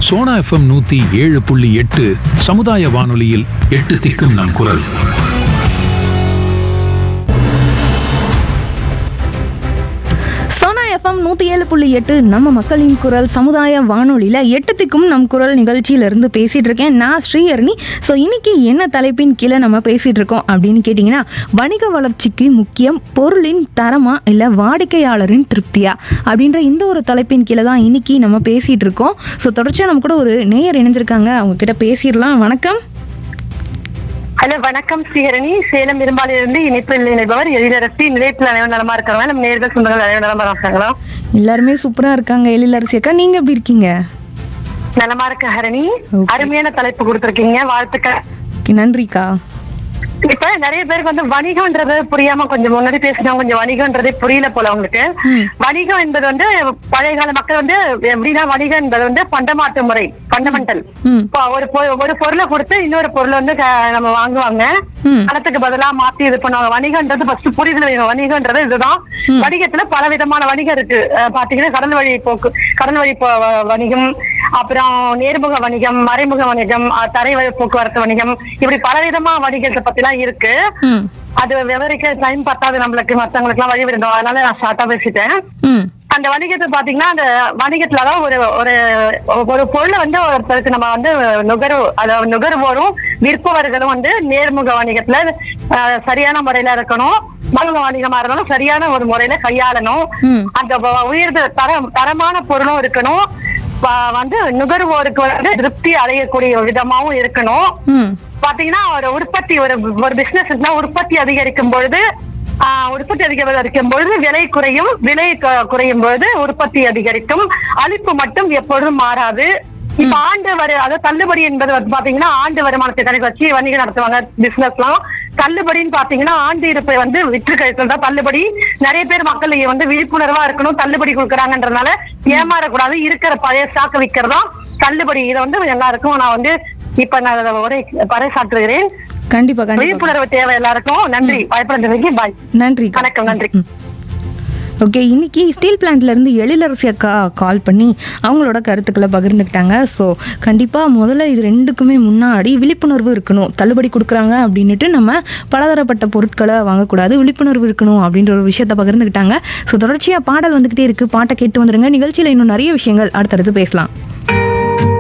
Sona FM நூத்தி ஏழு புள்ளி எட்டு சமுதாய வானொலியில் எட்டு திக்கும் நம் குரல் சோனா எஃப்எம் நூற்றி ஏழு புள்ளி எட்டு நம்ம மக்களின் குரல் சமுதாய வானொலியில் எட்டுத்துக்கும் நம் குரல் நிகழ்ச்சியிலேருந்து பேசிகிட்டு இருக்கேன் நான் ஸ்ரீஹரணி ஸோ இன்னைக்கு என்ன தலைப்பின் கீழே நம்ம பேசிகிட்டு இருக்கோம் அப்படின்னு கேட்டிங்கன்னா வணிக வளர்ச்சிக்கு முக்கியம் பொருளின் தரமா இல்லை வாடிக்கையாளரின் திருப்தியா அப்படின்ற இந்த ஒரு தலைப்பின் கீழே தான் இன்னைக்கு நம்ம பேசிகிட்டு இருக்கோம் ஸோ தொடர்ச்சியாக நம்ம கூட ஒரு நேயர் இணைஞ்சிருக்காங்க அவங்க கிட்ட பேசிடலாம் வணக்கம் ஹலோ வணக்கம் ஸ்ரீஹரணி சேலம் இரும்பாலிலிருந்து இணைப்பில் இணைப்பவர் எழிலரசி நிலையத்தில் அனைவரும் நலமா இருக்காங்க நம்ம நேர்கள் சொந்தங்கள் அனைவரும் நலமா இருக்காங்களா எல்லாருமே சூப்பராக இருக்காங்க எழிலரசி அக்கா நீங்கள் எப்படி இருக்கீங்க நலமா இருக்க ஹரணி Okay. அருமையான தலைப்பு கொடுத்திருக்கீங்க வாழ்த்துக்கள் Okay, நன்றிக்கா இப்ப நிறைய பேருக்கு வந்து வணிகம்ன்றது புரியாம கொஞ்சம் முன்னாடி பேசினா கொஞ்சம் வணிகம்ன்றதே புரியல போல உங்களுக்கு ம். வணிகம் என்பது வந்து பழைய கால மக்கள் வந்து எப்படின்னா வணிகம் என்பது வந்து பண்டமாற்று முறை ஃபண்டமெண்டல் ம் இப்போ ஒரு பொ- ஒரு பொருளை கொடுத்து இன்னொரு பொருளை வந்து க- நம்ம வாங்குவாங்க ம். பணத்துக்கு பதிலா மாத்தி இது பண்ணுவாங்க வணிகன்றது ஃபர்ஸ்ட் புரிதல் வேணும் வணிகன்றது இதுதான் வணிகத்துல பல விதமான வணிகம் இருக்கு அஹ் பாத்தீங்கன்னா கடல் வழி போக்கு கடல் வழி போ- வ- வணிகம் அப்புறம் நேர்முக வணிகம் மறைமுக வணிகம் அஹ் தரை வழி போக்குவரத்து வணிகம் இப்படி பல விதமா வணிகத்தை பத்தி எல்லாம் இருக்கு ம் அது விவரிக்க டைம் பத்தாது நம்மளுக்கு மத்தவங்களுக்கு எல்லாம் வழி விடணும் அதனால நான் ஷார்ட்டா பேசிட்டேன் ம் அந்த வணிகத்தை பாத்தீங்கன்னா அந்த வணிகத்துல தான் ஒரு ஒரு ஒரு பொருளை வந்து ஒருத்தருக்கு நம்ம வந்து நுகர்வு அதாவது நுகர்வோரும் விற்பவர்களும் வந்து நேர்முக வணிகத்துல அஹ், சரியான முறையில இருக்கணும் மரும வணிகமா இருந்தாலும் சரியான ஒரு முறையில கையாளணும் ம். அந்த வ- உயர்ந்த தரம் தரமான பொருளும் இருக்கணும் வ- வந்து நுகர்வோருக்கு வந்து திருப்தி அடையக்கூடிய விதமாவும் இருக்கணும் ம் பாத்தீங்கன்னா ஒரு உற்பத்தி ஒரு ஒரு பிசினஸ் உற்பத்தி அதிகரிக்கும் பொழுது ஆஹ், உற்பத்தி அதிகரிக்கும் பொழுது விலை குறையும் விலை கு- குறையும் பொழுது உற்பத்தி அதிகரிக்கும் அளிப்பு மட்டும் எப்பொழுதும் மாறாது இப்ப ஆண்டு வரு அதாவது தள்ளுபடி என்பது வந்து பாத்தீங்கன்னா ஆண்டு வருமானத்தை கணக்கு வச்சு வணிகம் நடத்துவாங்க பிசினஸ்லாம் தள்ளுபடின்னு பாத்தீங்கன்னா ஆண்டு இருப்பை வந்து விற்று கழித்தல் தான் தள்ளுபடி நிறைய பேர் மக்கள் வந்து விழிப்புணர்வா இருக்கணும் தள்ளுபடி கொடுக்குறாங்கன்றதுனால ஏமாறக்கூடாது இருக்கிற பழைய ஸ்டாக் விற்கிறதா தள்ளுபடி இதை வந்து எல்லாருக்கும் நான் வந்து இப்ப நான் இதை உரை பறைசாற்றுகிறேன் கண்டிப்பா கண்டிப்பா விழிப்புணர்வு தேவை எல்லாருக்கும் நன்றி வாய்ப்பு பாய் நன்றி வணக்கம் நன்றி ஓகே இன்னைக்கு ஸ்டீல் பிளான்ட்ல இருந்து எழிலரசி அக்கா கால் பண்ணி அவங்களோட கருத்துக்களை பகிர்ந்துக்கிட்டாங்க ஸோ கண்டிப்பாக முதல்ல இது ரெண்டுக்குமே முன்னாடி விழிப்புணர்வு இருக்கணும் தள்ளுபடி கொடுக்குறாங்க அப்படின்னுட்டு நம்ம பலதரப்பட்ட பொருட்களை வாங்கக்கூடாது விழிப்புணர்வு இருக்கணும் அப்படின்ற ஒரு விஷயத்த பகிர்ந்துக்கிட்டாங்க ஸோ தொடர்ச்சியாக பாடல் வந்துக்கிட்டே இருக்கு பாட்டை கேட்டு வந்துருங்க நிகழ்ச்சியில் இன்னும் நிறைய விஷயங்கள் அடுத்தடுத்து பேசலாம்